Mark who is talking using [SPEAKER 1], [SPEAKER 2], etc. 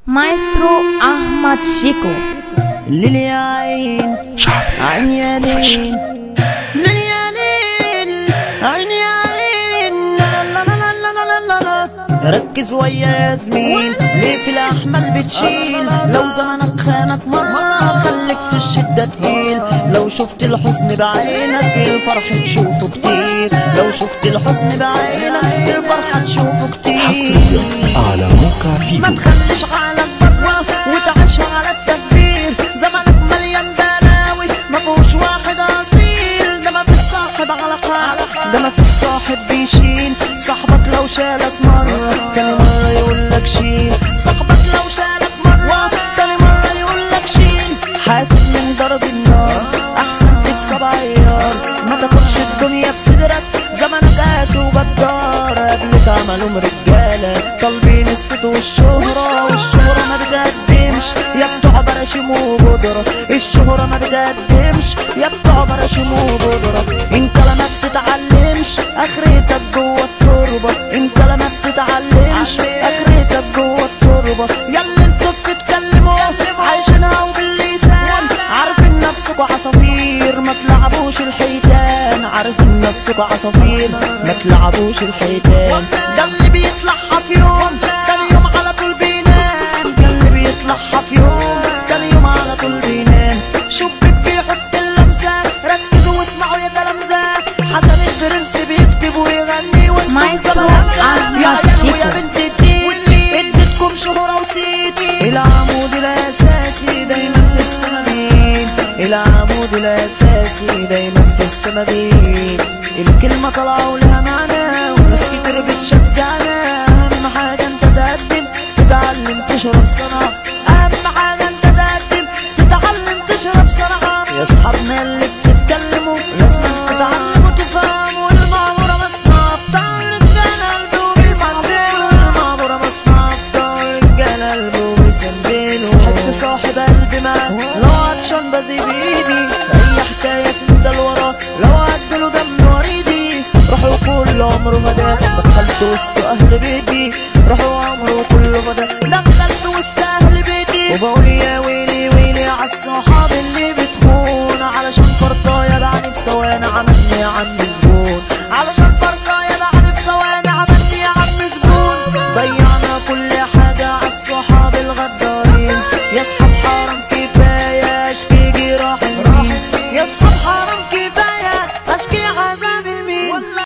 [SPEAKER 1] مايسترو أحمد شيكو
[SPEAKER 2] ليلي يا عين عين يا ليل ليلي يا ليل عين يا عين لا لا لا لا لا لا لا لا ركز ويا يا زميل ليه في الأحمل بتشيل لو زمنك خانك مرة خليك في الشدة تقيل لو شفت الحزن بعينك الفرح تشوفه كتير لو شفت الحزن بعينك الفرح تشوفه كتير
[SPEAKER 3] حصريا على موقع
[SPEAKER 2] ما
[SPEAKER 3] فيديو
[SPEAKER 2] تخليش حالك بطوة وتعيش على التكبير زمنك مليان بلاوي ما فيهوش واحد اصيل ده ما فيش صاحب على قاع ده ما فيش صاحب بيشيل صاحبك لو شالك مرة تاني مرة يقول لك شيل صاحبك لو شالك مرة تاني مرة يقول لك شيل حاسب من ضرب النار احسن تكسب عيار ما تاخدش الدنيا بصدرك زمنك قاسي وجدار قبلك عملهم رجالة طالبين الست والشهرة والشهرة ما بتقدمش يا بتوع براشيم وبودرة الشهرة ما بتقدمش يا بتوع براشيم وبودرة انت لما بتتعلمش اخرتك جوه التربة انت لما بتتعلمش اخرتك جوه التربة يلا انتوا بتتكلموا عايشينها وباللسان عارفين نفسكوا عصافير ما تلعبوش الحيتان عارفين نفسكوا عصافير ما تلعبوش الحيتان ده اللي بيطلعها في يوم تاني يوم على طول بينام ده اللي بيطلعها في يوم تاني يوم على طول بينام شبك بيحط اللمسة ركزوا واسمعوا يا تلامذة حسن البرنس بيكتب ويغني وانتم
[SPEAKER 1] مايسترو
[SPEAKER 2] زبالة
[SPEAKER 1] أحمد
[SPEAKER 2] يا عيال
[SPEAKER 1] شيكو.
[SPEAKER 2] ويا بنت الدين اديتكم شهرة وسيدي العمود الاساسي دايما في السماوين العمود الاساسي دايما في السماوين الكلمة طالعة ولها معنى وناس كتير بتشجعنا اهم حاجة انت تقدم تتعلم تشرب صنعة اهم حاجة انت تقدم تتعلم تشرب صنعة يا اصحابنا اللي بتتكلموا لازم تتعلموا تفهموا المعمورة مصنع بتاع الرجالة قلبه بيسندلوا المعمورة مصنع بتاع الرجالة قلبه بيسندلوا صاحبت صاحب قلبي معاه لو عطشان بزي بايدي اي حكاية سند لورا لو عدله دم وريدي روحوا كل عمره هداه دخلت وسط اهل بيتي روحوا